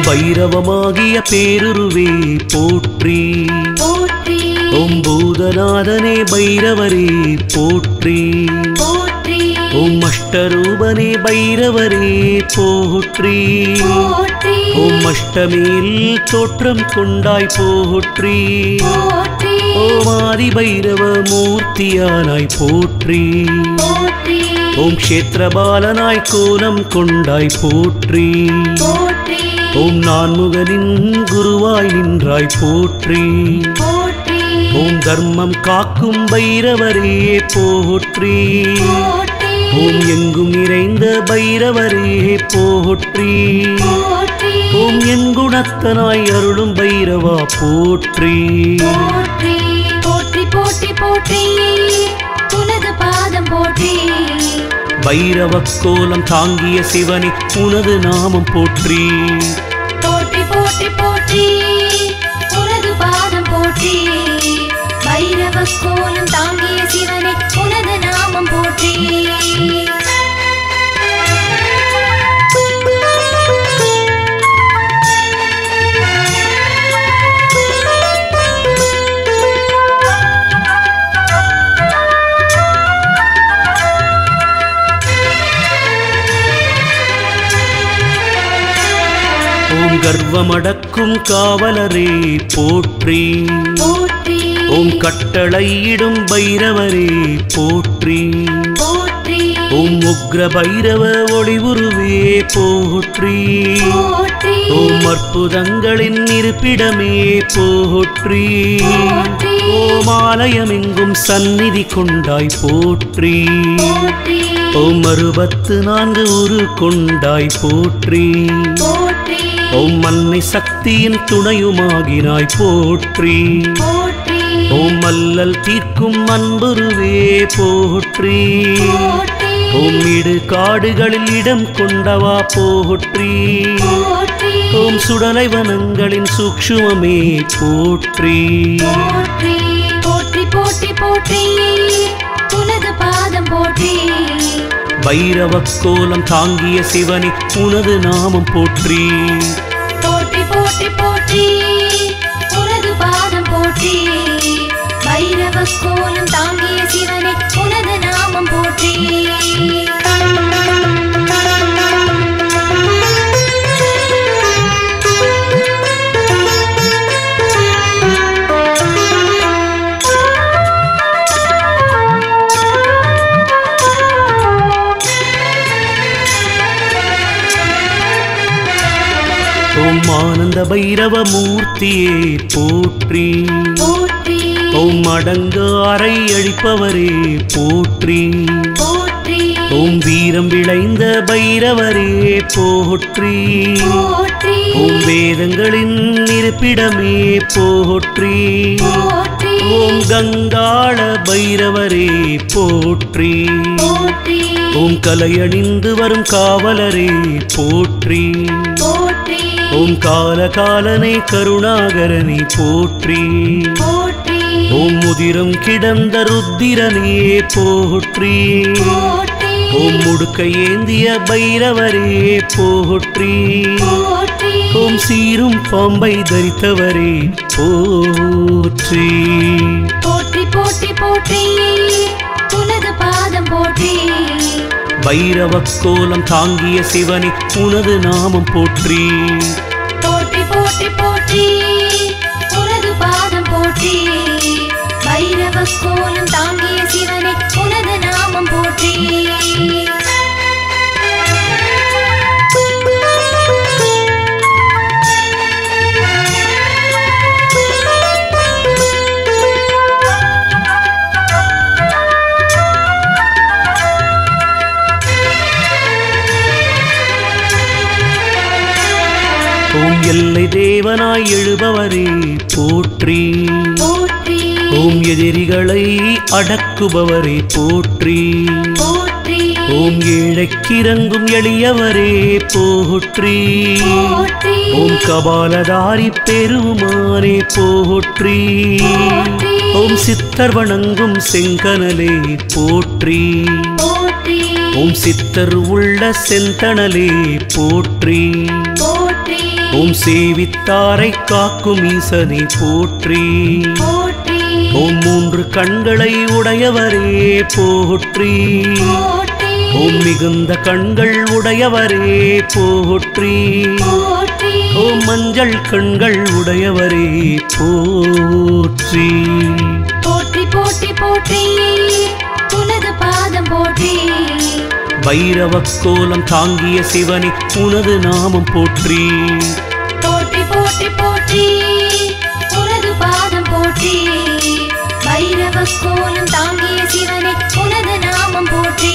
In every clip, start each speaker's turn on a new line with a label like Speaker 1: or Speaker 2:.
Speaker 1: பைரவமாகிய பேருருவே போற்றி
Speaker 2: போற்றி
Speaker 1: ஓம் பூதநாதனே பைரவரே போற்றி
Speaker 2: போற்றி
Speaker 1: ஓம் அஷ்டரூபனே பைரவரே போற்றி
Speaker 2: போற்றி
Speaker 1: ஓம் அஷ்டமியில் தோற்றம் கொண்டாய் போற்றி
Speaker 2: போற்றி
Speaker 1: ஓம் ஆதி பைரவ மூர்த்தியானாய் போற்றி
Speaker 2: போற்றி
Speaker 1: ஓம் க்ஷேத்திரபாலனாய் கோலம் கொண்டாய் போற்றி
Speaker 2: போற்றி
Speaker 1: ஓம் நான்முகனின் குருவாய் நின்றாய் போற்றி
Speaker 2: போற்றி
Speaker 1: ஓம் தர்மம் காக்கும் பைரவரே போற்றி
Speaker 2: போற்றி
Speaker 1: ஓம் எங்கும் நிறைந்த பைரவரே போற்றி
Speaker 2: போற்றி
Speaker 1: ஓம் என் குணத்தனாய் அருளும் பைரவா போற்றி
Speaker 2: போற்றி போற்றி போற்றி போற்றி உனது பாதம் போற்றி
Speaker 1: பைரவ கோலம் தாங்கிய சிவனே உனது நாமம் போற்றி
Speaker 2: போற்றி போற்றி போற்றி உனது பாதம் போற்றி பைரவ கோலம் தாங்கிய சிவனே உனது நாமம் போற்றி
Speaker 1: ஓம் கர்வமடக்கும் காவலரே போற்றி
Speaker 2: போற்றி
Speaker 1: ஓம் கட்டளையிடும் பைரவரே போற்றி
Speaker 2: போற்றி
Speaker 1: ஓம் உக்ர பைரவ ஒளிவுருவே போற்றி
Speaker 2: போற்றி
Speaker 1: ஓம் அற்புதங்களின் இருப்பிடமே போற்றி
Speaker 2: போற்றி
Speaker 1: ஓம் ஆலயமெங்கும் சந்நிதி கொண்டாய் போற்றி
Speaker 2: போற்றி
Speaker 1: ஓம் அறுபத்து நான்கு உரு கொண்டாய் போற்றி
Speaker 2: போற்றி
Speaker 1: ஓம் அன்னை சக்தியின் துணையுமாகினாய் போற்றி
Speaker 2: போற்றி
Speaker 1: ஓம் அல்லல் தீர்க்கும் அன்புருவே போற்றி
Speaker 2: போற்றி
Speaker 1: ஓம் இடு காடுகளில் இடம் கொண்டவா போற்றி
Speaker 2: போற்றி
Speaker 1: ஓம் சுடலை வனங்களின் சூக்ஷுமமே போற்றி
Speaker 2: போற்றி போற்றி போற்றி போற்றி உனது பாதம் போற்றி
Speaker 1: பைரவ கோலம் தாங்கிய சிவனே உனது நாமம் போற்றி
Speaker 2: போற்றி போற்றி போற்றி உனது பாதம் போற்றி பைரவ கோலம் தாங்கிய சிவனே உனது நாமம் போற்றி
Speaker 1: ஓம் ஆனந்த பைரவ மூர்த்தியே போற்றி
Speaker 2: போற்றி
Speaker 1: ஓம் அடங்க அறை அழிப்பவரே போற்றி
Speaker 2: போற்றி
Speaker 1: ஓம் வீரம் விளைந்த பைரவரே போற்றி
Speaker 2: போற்றி
Speaker 1: ஓம் வேதங்களின் இருப்பிடமே போற்றி
Speaker 2: போற்றி
Speaker 1: ஓம் கங்காள பைரவரே போற்றி
Speaker 2: போற்றி
Speaker 1: ஓம் கலையணிந்து வரும் காவலரே போற்றி
Speaker 2: போற்றி
Speaker 1: ஓம் காலகாலனை கருணாகரனை போற்றி
Speaker 2: போற்றி
Speaker 1: ஓம் முதிரம் கிடந்த ருத்திரனே போற்றி
Speaker 2: போற்றி
Speaker 1: ஓம் முடுக்க ஏந்திய பைரவரே போற்றி
Speaker 2: போற்றி
Speaker 1: ஓம் சீரும் பாம்பை தரித்தவரே போற்றி
Speaker 2: போற்றி போற்றி போற்றி உனது பாதம் போற்றி
Speaker 1: பைரவ கோலம் தாங்கிய சிவனே உனது நாமம் போற்றி
Speaker 2: போற்றி போற்றி போற்றி உனது பாதம் போற்றி பைரவ கோலம் தாங்கிய சிவனே உனது நாமம் போற்றி
Speaker 1: ஓம் எல்லை தேவனாய் எழுபவரே போற்றி
Speaker 2: போற்றி
Speaker 1: ஓம் எதிரிகளை அடக்குபவரே போற்றி
Speaker 2: போற்றி
Speaker 1: ஓம் ஏழைக்கிறங்கும் எளியவரே போற்றி
Speaker 2: போற்றி
Speaker 1: ஓம் கபாலதாரி பெருமானே போற்றி
Speaker 2: போற்றி
Speaker 1: ஓம் சித்தர் வணங்கும் செங்கனலே போற்றி
Speaker 2: போற்றி
Speaker 1: ஓம் சித்தர் உள்ள செந்தணலே போற்றி
Speaker 2: போற்றி
Speaker 1: ஓம் சேவித்தாரை காக்கும் ஈசனை போற்றி
Speaker 2: போற்றி
Speaker 1: ஓம் மூன்று கண்களை உடையவரே போற்றி
Speaker 2: போற்றி
Speaker 1: ஓம் மிகுந்த கண்கள் உடையவரே போற்றி
Speaker 2: போற்றி
Speaker 1: ஓம் மஞ்சள் கண்கள் உடையவரே போற்றி
Speaker 2: போற்றி போற்றி போற்றி உனது பாதம் போற்றி
Speaker 1: பைரவ கோலம் தாங்கிய சிவனே உனது நாமம் போற்றி
Speaker 2: போற்றி போற்றி போற்றி உனது பாதம் போற்றி பைரவ கோலம் தாங்கிய சிவனே உனது நாமம் போற்றி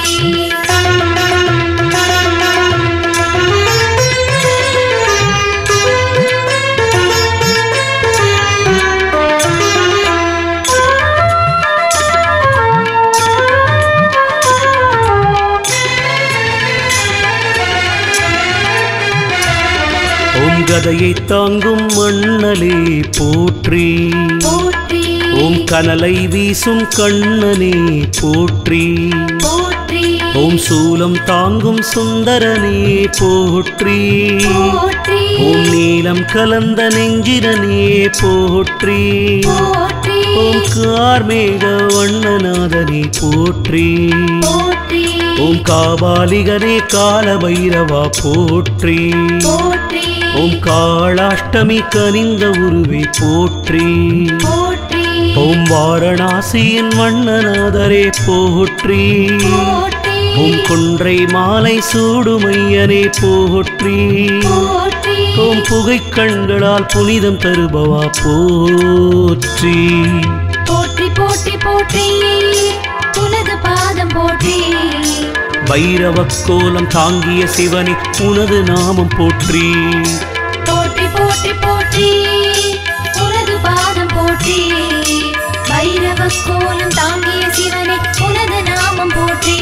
Speaker 1: ஓம் கதையை தாங்கும் மண்ணலே போற்றி
Speaker 2: போற்றி
Speaker 1: ஓம் கனலை வீசும் கண்ணனே போற்றி
Speaker 2: போற்றி
Speaker 1: ஓம் சூலம் தாங்கும் சுந்தரனே போற்றி
Speaker 2: போற்றி
Speaker 1: ஓம் நீலம் கலந்த நெஞ்சிரனே போற்றி
Speaker 2: போற்றி
Speaker 1: ஓம் கார்மேக வண்ணநாதனே போற்றி
Speaker 2: போற்றி
Speaker 1: ஓம் காபாலிகனே கால பைரவா போற்றி
Speaker 2: போற்றி
Speaker 1: ஓம் காளாஷ்டமி கனிந்த உருவே போற்றி
Speaker 2: போற்றி
Speaker 1: ஓம் வாரணாசியின் வண்ணநாதரே போற்றி
Speaker 2: போற்றி
Speaker 1: ஓம் கொன்றை மாலை சூடுமையனே போற்றி
Speaker 2: போற்றி
Speaker 1: ஓம் புகை கண்களால் புனிதம் தருபவா போற்றி
Speaker 2: போற்றி போற்றி போற்றி உனது பாதம் போற்றி
Speaker 1: பைரவ கோலம் தாங்கிய சிவனே உனது நாமம் போற்றி
Speaker 2: போற்றி போற்றி போற்றி உனது பாதம் போற்றி பைரவ கோலம் தாங்கிய சிவனே உனது நாமம் போற்றி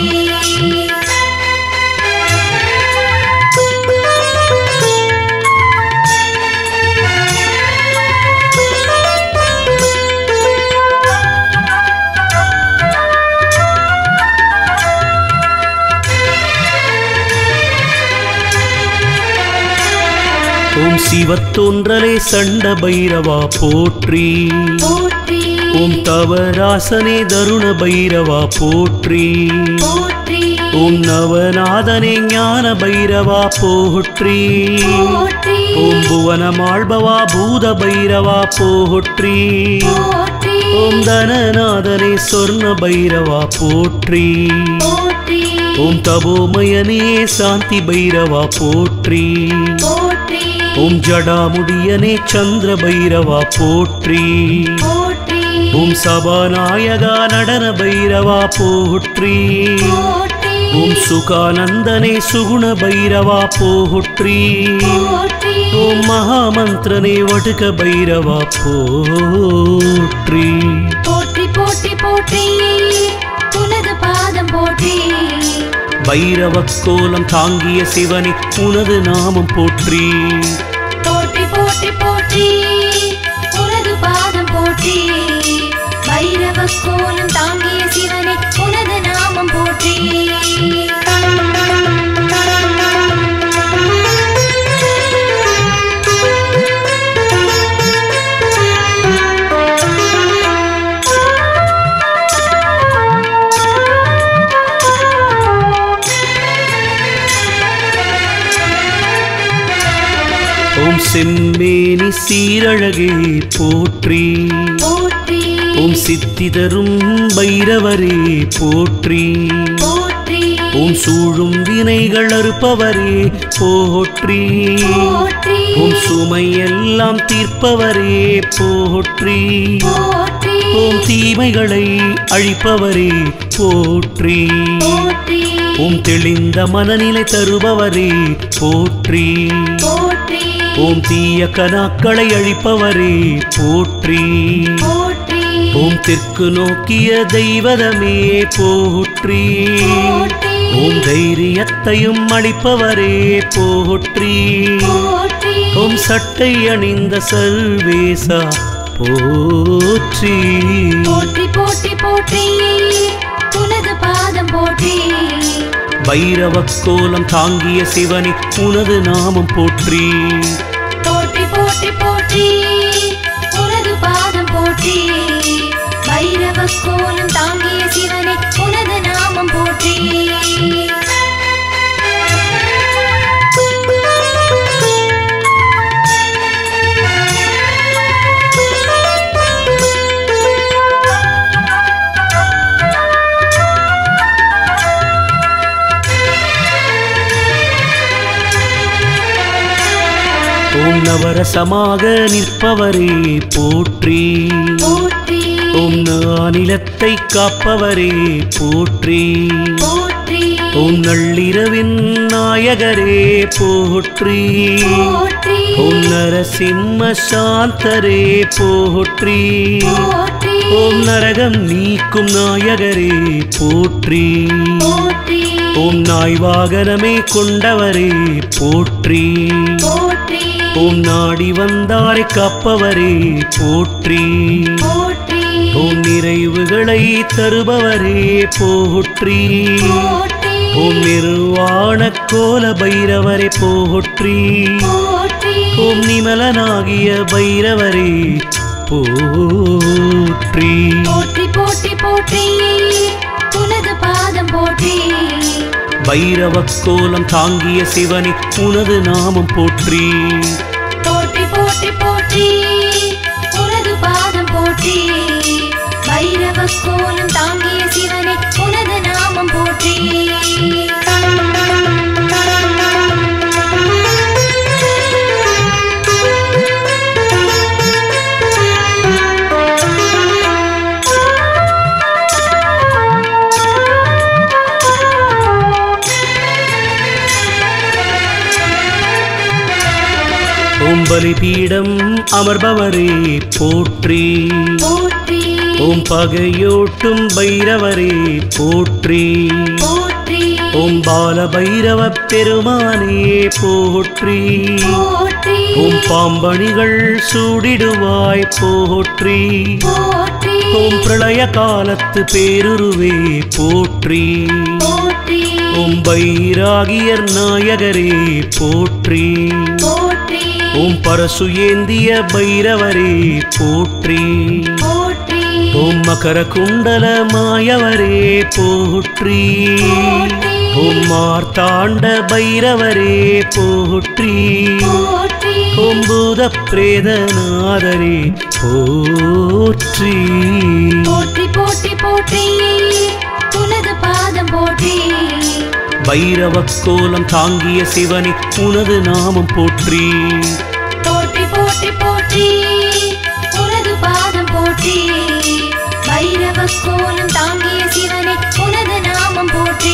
Speaker 1: ஓம் சிவத்தோன்றலே சண்ட பைரவா போற்றி
Speaker 2: போற்றி
Speaker 1: ஓம் தவராசனே தருண பைரவா போற்றி
Speaker 2: போற்றி
Speaker 1: ஓம் நவநாதனே ஞான பைரவா போற்றி
Speaker 2: போற்றி
Speaker 1: ஓம் புவனமாழ்பவா பூத பைரவா போற்றி
Speaker 2: போற்றி
Speaker 1: ஓம் தனநாதனே சொர்ண பைரவா போற்றி
Speaker 2: போற்றி
Speaker 1: ஓம் தபோமயனே சாந்தி பைரவா போற்றி
Speaker 2: போற்றி
Speaker 1: ஓம் ஜடாமுடியனே சந்திர பைரவா போற்றி
Speaker 2: போற்றி
Speaker 1: ஓம் சபாநாயகா நடன பைரவா போற்றி
Speaker 2: போற்றி
Speaker 1: ஓம் சுகானந்தனே சுகுண பைரவா போற்றி
Speaker 2: போற்றி
Speaker 1: ஓம் மகாமந்திரனே வடுக பைரவா போற்றி
Speaker 2: போற்றி போற்றி போற்றி உனது பாதம் போற்றி
Speaker 1: பைரவ கோலம் தாங்கிய சிவனே உனது நாமம் போற்றி
Speaker 2: போற்றி போற்றி போற்றி உனது பாதம் போற்றி பைரவ கோலம் தாங்கிய சிவனே உனது நாமம் போற்றி
Speaker 1: ஓம் செம்மேனி சீரழகே போற்றி
Speaker 2: போற்றி
Speaker 1: ஓம் சித்தி தரும் பைரவரே போற்றி
Speaker 2: போற்றி
Speaker 1: ஓம் சூழும் வினைகள் அறுப்பவரே போற்றி
Speaker 2: போற்றி
Speaker 1: ஓம் சுமையெல்லாம் தீர்ப்பவரே போற்றி
Speaker 2: போற்றி
Speaker 1: ஓம் தீமைகளை அழிப்பவரே போற்றி
Speaker 2: போற்றி
Speaker 1: ஓம் தெளிந்த மனநிலை தருபவரே போற்றி
Speaker 2: போற்றி
Speaker 1: ஓம் தீய கனாக்களை அழிப்பவரே போற்றி
Speaker 2: போற்றி
Speaker 1: ஓம் தெற்கு நோக்கிய தெய்வதமே போற்றி
Speaker 2: போற்றி
Speaker 1: ஓம் தைரியத்தையும் அளிப்பவரே போற்றி
Speaker 2: போற்றி
Speaker 1: ஓம் சட்டை அணிந்த சர்வேசா போற்றி
Speaker 2: போற்றி போற்றி போற்றி உனது பாதம் போற்றி
Speaker 1: பைரவ கோலம் தாங்கிய சிவனே உனது நாமம் போற்றி
Speaker 2: போற்றி போற்றி உனது பாதம் போற்றி பைரவ கோலம் தாங்கிய சிவனே உனது நாமம் போற்றி
Speaker 1: ஓம் நவரசமாக நிற்பவரே போற்றி
Speaker 2: போற்றி
Speaker 1: ஓம் நானிலத்தை காப்பவரே போற்றி
Speaker 2: போற்றி
Speaker 1: ஓம் நள்ளிரவின் நாயகரே போற்றி
Speaker 2: போற்றி
Speaker 1: ஓம் நரசிம்ம சாந்தரே போற்றி
Speaker 2: போற்றி
Speaker 1: ஓம் நரகம் நீக்கும் நாயகரே போற்றி
Speaker 2: போற்றி
Speaker 1: ஓம் நாய் வாகனமே கொண்டவரே போற்றி
Speaker 2: போற்றி
Speaker 1: ஓம் நாடி வந்தாரை காப்பவரே போற்றி
Speaker 2: போற்றி
Speaker 1: ஓம் நிறைவுகளை தருபவரே போற்றி
Speaker 2: போற்றி
Speaker 1: ஓம் நிர்வாண கோல பைரவரே போற்றி
Speaker 2: போற்றி
Speaker 1: ஓம் நிமலனாகிய பைரவரே போற்றி
Speaker 2: போற்றி போற்றி போற்றி உனது பாதம் போற்றி
Speaker 1: பைரவ கோலம் தாங்கிய சிவனே உனது நாமம் போற்றி
Speaker 2: போற்றி போற்றி போற்றி உனது பாதம் போற்றி பைரவ கோலம் தாங்கிய சிவனே உனது நாமம் போற்றி
Speaker 1: ஓம் பலிபீடம் அமர்பவரே போற்றி
Speaker 2: போற்றி
Speaker 1: ஓம் பகையோட்டும் பைரவரே போற்றி
Speaker 2: போற்றி
Speaker 1: ஓம் பால பைரவ பெருமானே போற்றி
Speaker 2: போற்றி
Speaker 1: ஓம் பாம்பணிகள் சூடிடுவாய் போற்றி
Speaker 2: போற்றி
Speaker 1: ஓம் பிரளய காலத்து பேருருவே போற்றி
Speaker 2: போற்றி
Speaker 1: ஓம் பைராகியர் நாயகரே போற்றி
Speaker 2: போற்றி
Speaker 1: ஓம் பரசு ஏந்திய பைரவரே போற்றி
Speaker 2: போற்றி
Speaker 1: ஓம் மகர குண்டல மாயவரே போற்றி ஓம் மார்த்தாண்ட பைரவரே போற்றி
Speaker 2: போற்றி
Speaker 1: ஓம் பூத பிரேதநாதரே போற்றி
Speaker 2: போற்றி போற்றி போற்றி உனது பாதம் போற்றி
Speaker 1: பைரவ கோலம் தாங்கிய சிவனே உனது நாமம் போற்றி
Speaker 2: போற்றி போற்றி போற்றி உனது பாதம் போற்றி பைரவ கோலம் தாங்கிய சிவனே உனது நாமம் போற்றி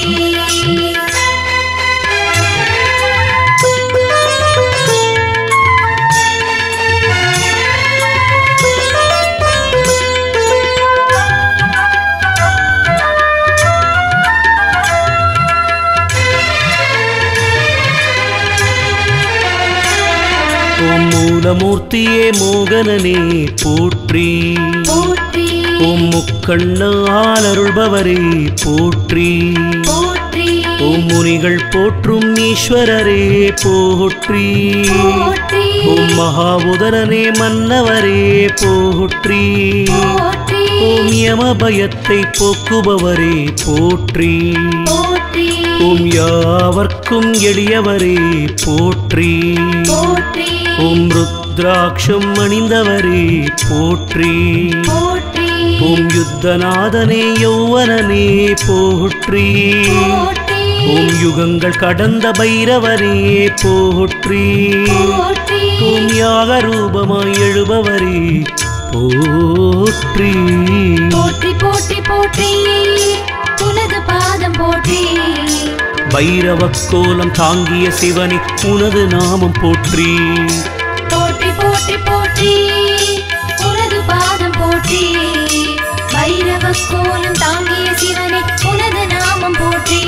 Speaker 1: ஓம் மூலமூர்த்தியே மோகனனே போற்றி
Speaker 2: போற்றி
Speaker 1: ஓம் முக்கண்ணால் அருள்பவரே போற்றி
Speaker 2: போற்றி
Speaker 1: ஓம் முனிகள் போற்றும் ஈஸ்வரரே போற்றி
Speaker 2: போற்றி
Speaker 1: ஓம் மகாபுதரனே மன்னவரே போற்றி
Speaker 2: போற்றி
Speaker 1: ஓம் யம பயத்தை போக்குபவரே போற்றி
Speaker 2: போற்றி
Speaker 1: ஓம் யாவர்க்கும் எளியவரே போற்றி
Speaker 2: போற்றி
Speaker 1: ஓம் ருத்ராட்சம் அணிந்தவரே போற்றி
Speaker 2: போற்றி
Speaker 1: ஓம் யுத்தநாதனே யௌவனனே போற்றி
Speaker 2: போற்றி
Speaker 1: ஓம் யுகங்கள் கடந்த பைரவரே போற்றி
Speaker 2: போற்றி
Speaker 1: ஓம் யாக ரூபமாய் எழுபவரே போற்றி
Speaker 2: போற்றி போற்றி போற்றி உனது பாதம் போற்றி
Speaker 1: பைரவ கோலம் தாங்கிய சிவனே உனது நாமம் போற்றி
Speaker 2: போற்றி போற்றி போற்றி உனது பாதம் போற்றி பைரவ கோலம் தாங்கிய சிவனே உனது நாமம் போற்றி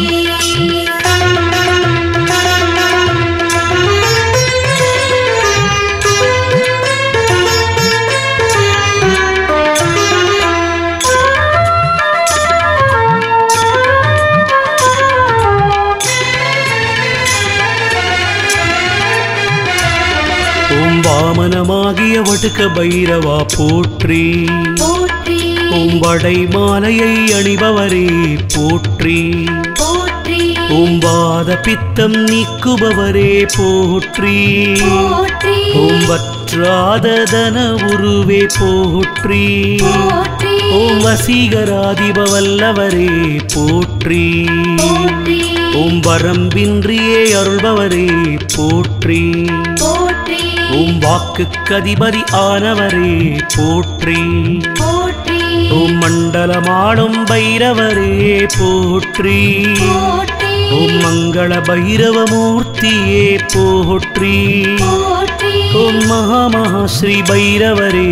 Speaker 1: வாமனமாகிய வடுக்க பைரவா போற்றி
Speaker 2: போற்றி
Speaker 1: ஓம் வடை மாலையை அணிபவரே போற்றி
Speaker 2: போற்றி
Speaker 1: ஓம் வாத பித்தம் நீக்குபவரே போற்றி
Speaker 2: போற்றி
Speaker 1: ஓம் வற்றாத தன உருவே போற்றி
Speaker 2: போற்றி
Speaker 1: ஓம் வசீகராதிப வல்லவரே போற்றி
Speaker 2: போற்றி
Speaker 1: ஓம் வரம்பின்றியே அருள்பவரே போற்றி
Speaker 2: போற்றி
Speaker 1: ஓம் வாக்குக்கு அதிபதி ஆனவரே போற்றி
Speaker 2: போற்றி
Speaker 1: ஓம் மண்டலமாடும் பைரவரே போற்றி
Speaker 2: போற்றி
Speaker 1: ஓம் மங்கள பைரவமூர்த்தியே போற்றி
Speaker 2: போற்றி
Speaker 1: ஓம் மகாமகா ஸ்ரீ பைரவரே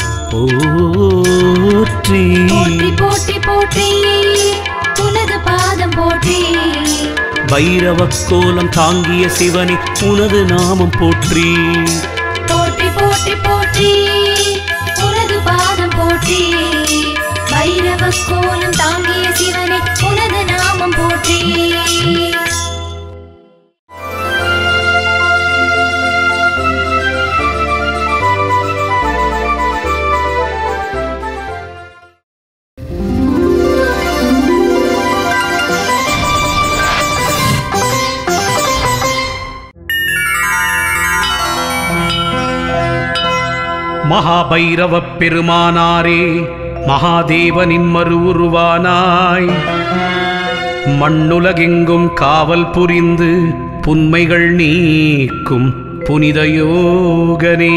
Speaker 1: போற்றி
Speaker 2: போற்றி போற்றி போற்றி உனது பாதம் போற்றி
Speaker 1: பைரவ கோலம் தாங்கிய சிவனே உனது நாமம் போற்றி
Speaker 2: போற்றி போற்றி போற்றி உனது பாதம் போற்றி பைரவ கோலம் தாங்கிய சிவனே உனது நாமம் போற்றி
Speaker 1: மகாபைரவப் பெருமானாரே மகாதேவனின் மறு உருவானாய் மண்ணுலகெங்கும் காவல் புரிந்து புன்மைகள் நீக்கும் புனித யோகனே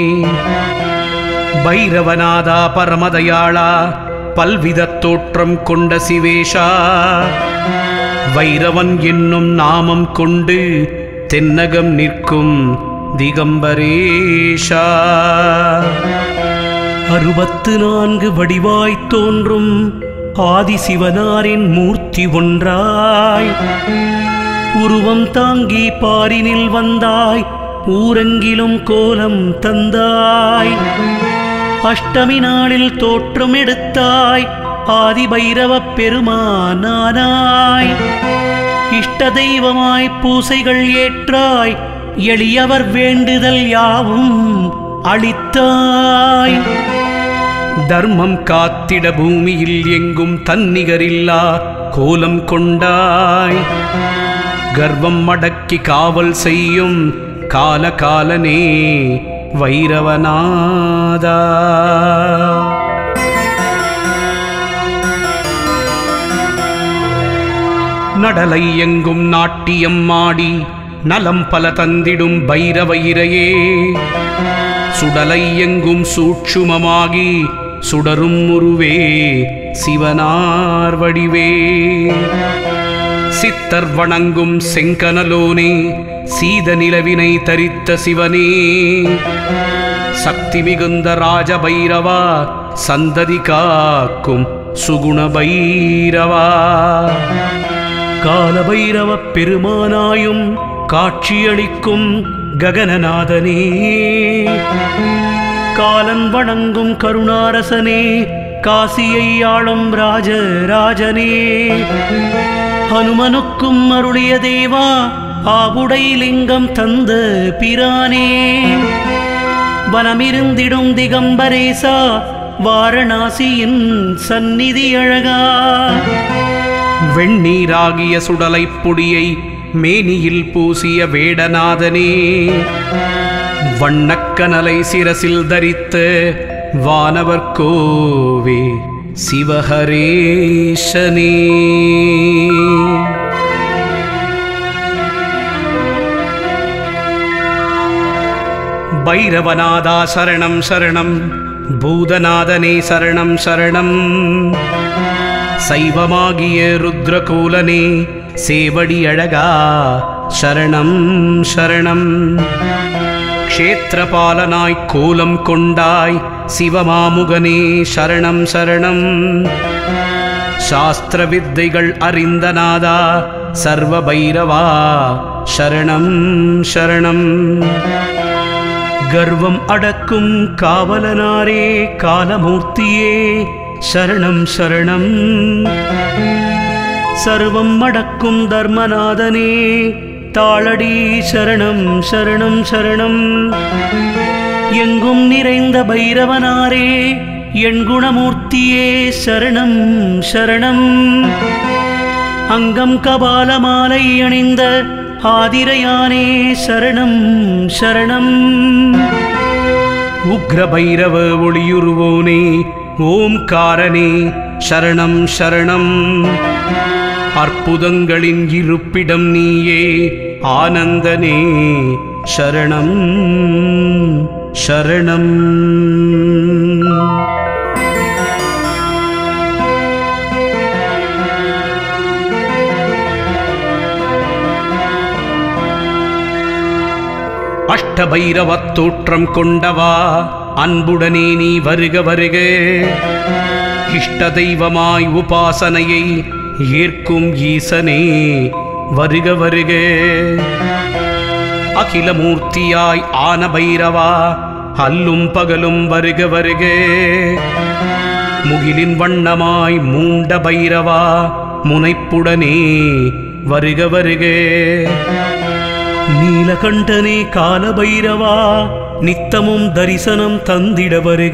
Speaker 1: பைரவநாதா பரமதயாளா பல்வித தோற்றம் கொண்ட சிவேஷா வைரவன் என்னும் நாமம் கொண்டு தென்னகம் நிற்கும் திகம்பரேஷா அறுபத்து நான்கு வடிவாய்த் தோன்றும் ஆதிசிவனாரின் மூர்த்தி ஒன்றாய் உருவம் தாங்கி பாரினில் வந்தாய் ஊரெங்கிலும் கோலம் தந்தாய் அஷ்டமி நாளில் தோற்றம் எடுத்தாய் ஆதி பைரவப் பெருமானானாய் இஷ்ட தெய்வமாய் பூசைகள் ஏற்றாய் எளியவர் வேண்டுதல் யாவும் அளித்தாய் தர்மம் காத்திட பூமியில் எங்கும் தன்னிகரில்லா கோலம் கொண்டாய் கர்வம் அடக்கி காவல் செய்யும் கால காலனே வைரவநாதா நடலை எங்கும் நாட்டியம் ஆடி நலம் பல தந்திடும் பைரவ இரையே சுடலை எங்கும் சூட்சுமமாகி சுடரும் உருவே சிவனார் வடிவே சித்தர் வணங்கும் செங்கனலோனே சீத நிலவினை தரித்த சிவனே சக்தி மிகுந்த ராஜ பைரவா சந்ததி காக்கும் சுகுண பைரவா கால பைரவ பெருமானாயும் காட்சியளிக்கும் ககனநாதனே காலன் வணங்கும் கருணாரசனே காசியை ஆளும் ராஜ ராஜனே ஹனுமனுக்கும் அருளிய தேவா ஆவுடை லிங்கம் தந்த பிரானே வனமிருந்திடும் திகம்பரேசா வாரணாசியின் சந்நிதி அழகா வெண்ணீராகிய சுடலைப் பொடியை மேனியில் பூசிய வேடநாதனே வண்ணக்கனலை சிரசில் தரித்த வானவர் கோவே சிவஹரேஷனே பைரவநாதா சரணம் சரணம் பூதநாதனே சரணம் சரணம் சைவமாகிய ருத்ரகூலனே சேவடி அழகா சரணம் சரணம் க்ஷேத்திரபாலனாய் கோலம் கொண்டாய் சிவமாமுகனே சரணம் சரணம் சாஸ்திர வித்தைகள் அறிந்த நாதா சர்வ பைரவா சரணம் சரணம் கர்வம் அடக்கும் காவலனாரே காலமூர்த்தியே சரணம் சரணம் சர்வம் அடக்கும் தர்மநாதனே தாளடி சரணம் சரணம் சரணம் எங்கும் நிறைந்த பைரவனாரே என் குணமூர்த்தியே சரணம் சரணம் அங்கம் கபால மாலை அணிந்த ஆதிரையானே சரணம் சரணம் உக்ர பைரவ ஒளியுருவோனே ஓம்காரனே சரணம் சரணம் அற்புதங்களின் இருப்பிடம் நீயே ஆனந்தனே சரணம் சரணம் அஷ்டபைரவத் தோற்றம் கொண்டவா அன்புடனே நீ வருக வருக இஷ்ட தெய்வமாய் உபாசனையை ஏற்கும் ஈசனே வருக வருக அகிலமூர்த்தியாய் ஆன பைரவா அல்லும் பகலும் வருக வருக முகிலின் வண்ணமாய் மூண்ட பைரவா முனைப்புடனே வருக வருக நீலகண்டனே காலபைரவா நித்தமும் தரிசனம் தந்திட வருக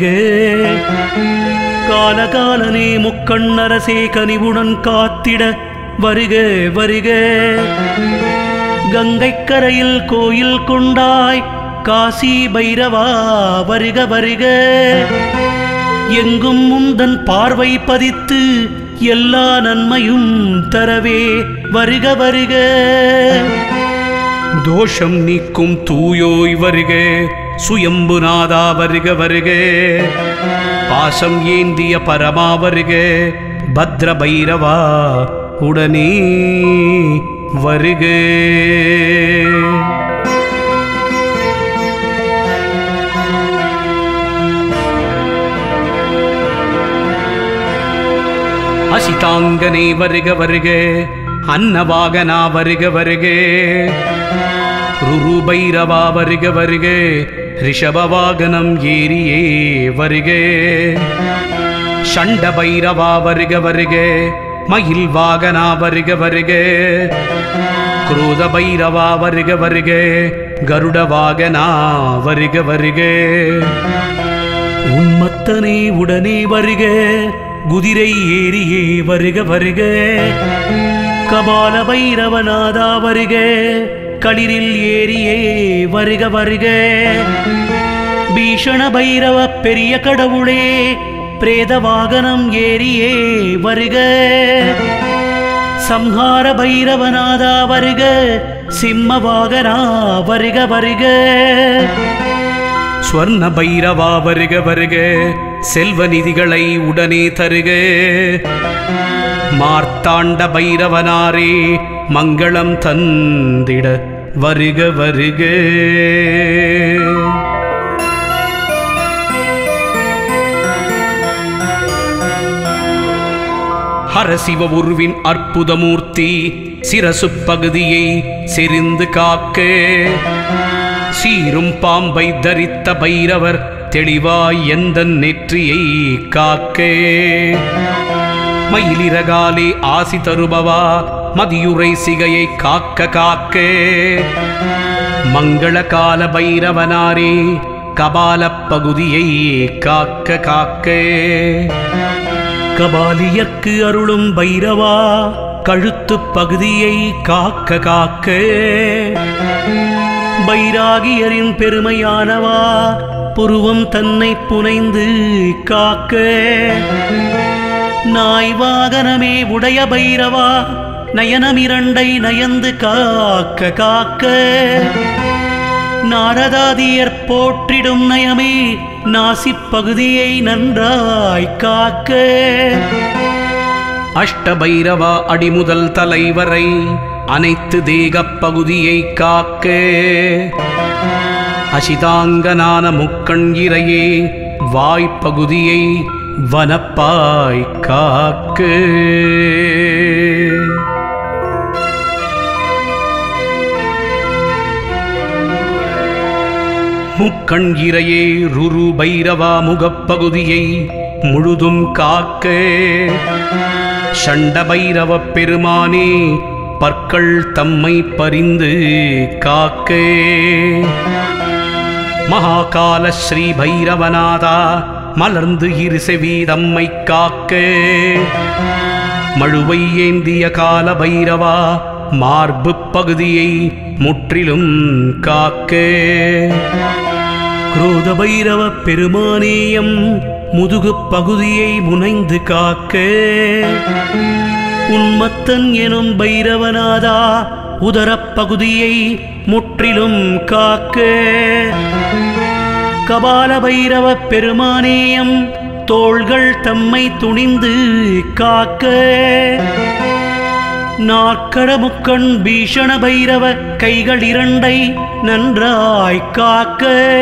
Speaker 1: காலகாலனே முக்கண்ணரசே கனிவுடன் காத்திட வருக வருக கங்கைக் கரையில் கோயில் கொண்டாய் காசி பைரவா வருக வருக எங்கும் முந்தன் பார்வை பதித்து எல்லா நன்மையும் தரவே வருக வருக தோஷம் நீக்கும் தூயோய் வருக சுயம்புநாதா வருக வருக பாசம் ஏந்திய பரமா வருக பத்ர பைரவா உடனே வருக அசிதாங்கனே வருக வருக அன்னவாகனா வருக வருக ருரு பைரவா வருக வருக ரிஷப வாகனம் ஏறியே வருக சண்ட பைரவா வருக வருக மயில் வாகனா வருக வருக குரோத பைரவா வருக வருக கருட வாகனா வருக வருக உன்மத்தனே உடனே வருக குதிரை ஏறியே வருக வருக கபால பைரவநாதா வருக களிரில் ஏறியே வருக வருக பீஷண பைரவ பெரிய கடவுளே பிரேத வாகனம் ஏறியே வருக சம்ஹார பைரவநாதா வருக சிம்ம வாகனா வருக வருக ஸ்வர்ண பைரவா வருக வருக செல்வ நிதிகளை உடனே தருக மார்த்தாண்ட பைரவனாரே மங்களம் தந்திட வருக வருக ஹரசிவ உருவின் அற்புதமூர்த்தி சிரசு பகுதியை செறிந்து காக்க சீரும் பாம்பை தரித்த பைரவர் தெளிவாய் எந்த நெற்றியை காக்க மயிலிறகாலே ஆசி தருபவா மதியுரை சிகையை காக்க காக்க மங்கள கால பைரவனாரே கபாலப் பகுதியை காக்க காக்க கபாலியர்க்கு அருளும் பைரவா கழுத்துப் பகுதியை காக்க காக்க பைராகியரின் பெருமையானவா புருவம் தன்னை புனைந்து காக்க நாய் வாகனமே உடைய பைரவா நயனமிரண்டை நயந்து காக்க காக்க நாரதாதியர் போற்றிடும் நயமே நாசிப் பகுதியை நன்றாய் காக்க அஷ்டபைரவா அடிமுதல் தலைவரை அனைத்து தேகப் பகுதியை காக்க அசிதாங்கனான முக்கண் இறையே வாய்ப்பகுதியை வனப்பாய் காக்க முக்கண் இறையே ருரு பைரவா முகப்பகுதியை முழுதும் காக்க சண்ட பைரவ பெருமானே பற்கள் தம்மை பரிந்து காக்க மகாகால ஸ்ரீ பைரவநாதா மலர்ந்து இரு செவீதம்மை காக்க மழுவை ஏந்திய கால பைரவா மார்பு பகுதியை முற்றிலும் காக்க குரோத பைரவ பெருமானேயம் முதுகு பகுதியை முனைந்து காக்க உன்மத்தன் எனும் பைரவநாதா உதரப் பகுதியை முற்றிலும் காக்க கபால பைரவ பெருமானேயம் தோள்கள் தம்மை துணிந்து காக்க நாக்கட முக்கண் பீஷண பைரவ கைகள் இரண்டை நன்றாய் காக்க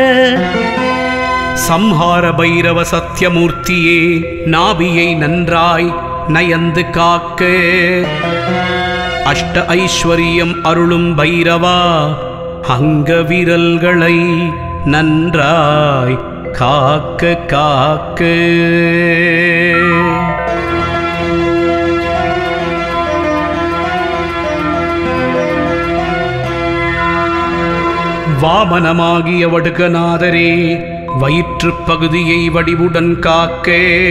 Speaker 1: சம்ஹார பைரவ சத்தியமூர்த்தியே நாபியை நன்றாய் நயந்து காக்க அஷ்ட ஐஸ்வரியம் அருளும் பைரவா அங்க விரல்களை நன்றாய் காக்க காக்க வாமனமாகிய வடுகநாதரே வயிற்றுப் பகுதியை வடிவுடன் காக்க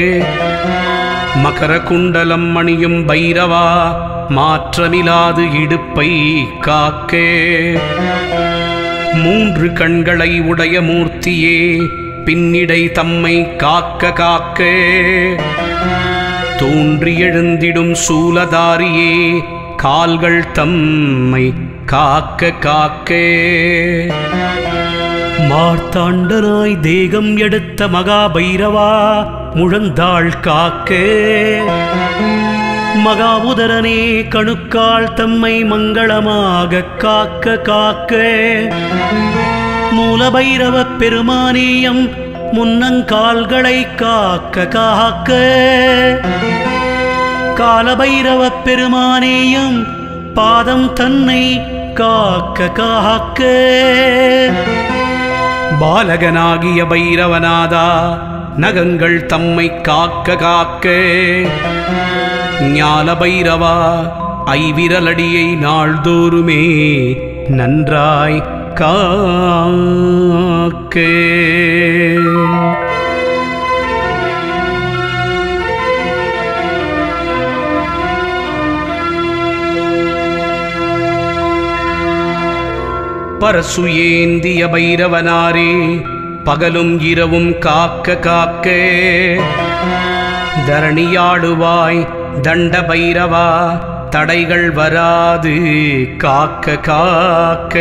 Speaker 1: மகர குண்டலம் மணியும் பைரவா மாற்றமிலாது இடுப்பை காக்க மூன்று கண்களை உடைய மூர்த்தியே பின்னிடை தம்மை காக்க காக்க தோன்றி எழுந்திடும் சூலதாரியே கால்கள் தம்மை காக்க காக்க மார்த்தாண்டனாய் தேகம் எடுத்த மகாபைரவா முழந்தாள் காக்க மகாபுதரனே கணுக்கால் தம்மை மங்களமாக காக்க காக்க மூலபைரவ பெருமானேயம் முன்னங்கால்களை காக்க காக்க காலபைரவ பெருமானேயம் பாதம் தன்னை காக்க காக்க பாலகனாகிய பைரவநாதா நகங்கள் தம்மை காக்க காக்க ஞான பைரவா ஐவிரலடியை நாள்தோறுமே நன்றாய் காக்க பரசு ஏந்திய பைரவனாரே பகலும் இரவும் காக்க காக்க தரணியாடுவாய் தண்ட பைரவா தடைகள் வராது காக்க காக்க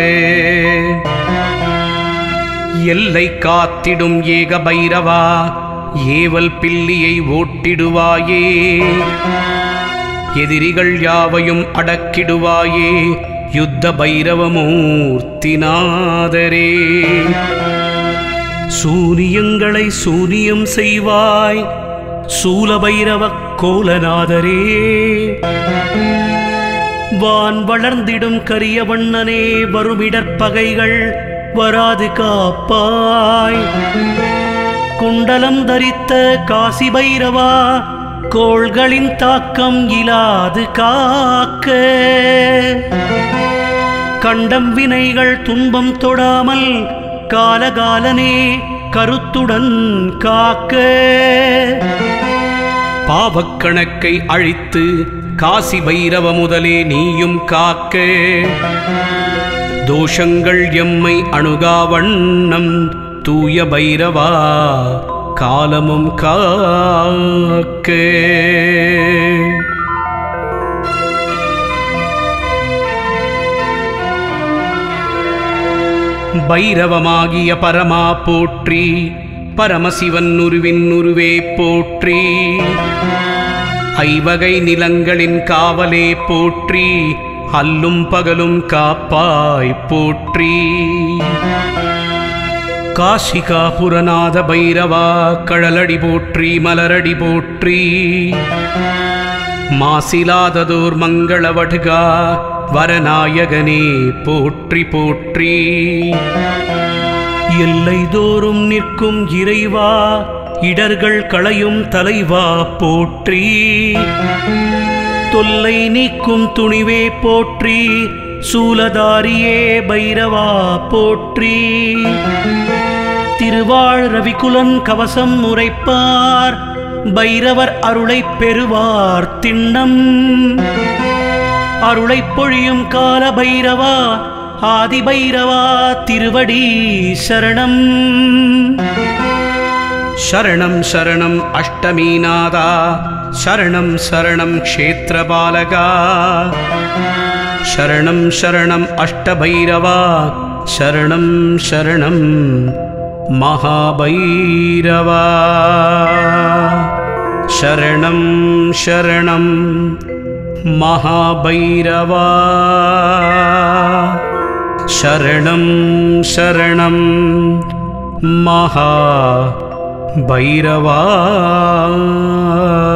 Speaker 1: எல்லை காத்திடும் ஏக பைரவா ஏவல் பில்லியை ஓட்டிடுவாயே எதிரிகள் யாவையும் அடக்கிடுவாயே யுத்த பைரவமூர்த்திநாதரே சூரியங்களை சூரியம் செய்வாய் சூலபைரவ கோலநாதரே வான் வளர்ந்திடும் கரிய வண்ணனே வருமிடற்பகைகள் வராது காப்பாய் குண்டலம் தரித்த காசி பைரவா கோள்களின் தாக்கம் இலாது காக்க கண்டம் வினைகள் துன்பம் தொடாமல் காலகாலனே கருத்துடன் காக்க பாவக்கணக்கை அழித்து காசி பைரவ முதலே நீயும் காக்க தோஷங்கள் எம்மை அணுகா வண்ணம் தூய பைரவா காலமும் காக்க பைரவமாகிய பரமா போற்றி பரமசிவன் உருவின் உருவே போற்றி ஐவகை நிலங்களின் காவலே போற்றி அல்லும் பகலும் காப்பாய் போற்றி காசிகாபுரநாத பைரவா கழலடி போற்றி மலரடி போற்றி மாசிலாததோர் மங்களவடுகா வரநாயகனே போற்றி போற்றி எல்லை தோறும் நிற்கும் இறைவா இடர்கள் களையும் தலைவா போற்றி தொல்லை நீக்கும் துணிவே போற்றி சூலதாரியே பைரவா போற்றி திருவாழ் ரவிக்குலன் கவசம் உரைப்பார் பைரவர் அருளைப் பெறுவார் திண்ணம் அருளைப் பொழியும் கால பைரவா ஆதி பைரவா திருவடி சரணம்
Speaker 3: शरणं शरणम् अष्टमीनादा शरणं शरणं क्षेत्रबालका शरणं शरणम् अष्टभैरवा शरणं शरणं महाभैरवा शरणं शरणं महाभैरवा शरणं शरणं महा भैरवा